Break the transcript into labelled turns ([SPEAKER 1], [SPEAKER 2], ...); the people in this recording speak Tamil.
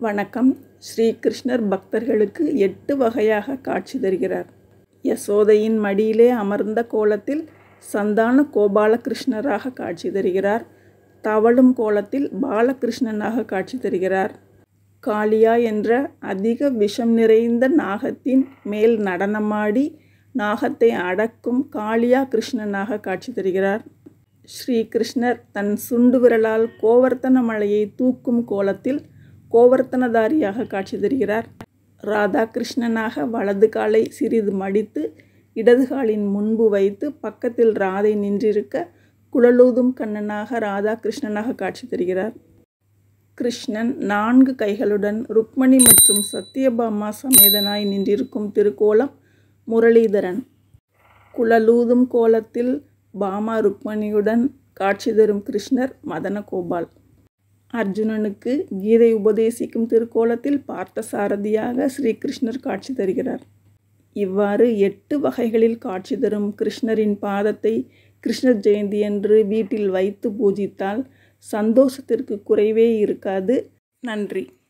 [SPEAKER 1] வணக்கம் ஸ்ரீ கிருஷ்ணர் பக்தர்களுக்கு எட்டு வகையாக காட்சி தருகிறார் யசோதையின் மடியிலே அமர்ந்த கோலத்தில் சந்தான கோபாலகிருஷ்ணராக காட்சி தருகிறார் தவழும் கோலத்தில் பாலகிருஷ்ணனாக காட்சி தருகிறார் காளியா என்ற அதிக விஷம் நிறைந்த நாகத்தின் மேல் நடனமாடி நாகத்தை அடக்கும் காளியா கிருஷ்ணனாக காட்சி தருகிறார் ஸ்ரீ கிருஷ்ணர் தன் சுண்டு விரலால் கோவர்த்தன மலையை தூக்கும் கோலத்தில் கோவர்த்தனதாரியாக காட்சி தருகிறார் ராதாகிருஷ்ணனாக வலது காலை சிறிது மடித்து இடது காலின் முன்பு வைத்து பக்கத்தில் ராதை நின்றிருக்க குழலூதும் கண்ணனாக ராதாகிருஷ்ணனாக காட்சி தருகிறார் கிருஷ்ணன் நான்கு கைகளுடன் ருக்மணி மற்றும் சத்தியபாமா சமேதனாய் நின்றிருக்கும் திருக்கோலம் முரளிதரன் குழலூதும் கோலத்தில் பாமா ருக்மணியுடன் காட்சி தரும் கிருஷ்ணர் மதனகோபால் அர்ஜுனனுக்கு கீதை உபதேசிக்கும் திருக்கோலத்தில் பார்த்த சாரதியாக ஸ்ரீகிருஷ்ணர் காட்சி தருகிறார் இவ்வாறு எட்டு வகைகளில் காட்சி தரும் கிருஷ்ணரின் பாதத்தை கிருஷ்ணர் ஜெயந்தி என்று வீட்டில் வைத்து பூஜித்தால் சந்தோஷத்திற்கு குறைவே இருக்காது நன்றி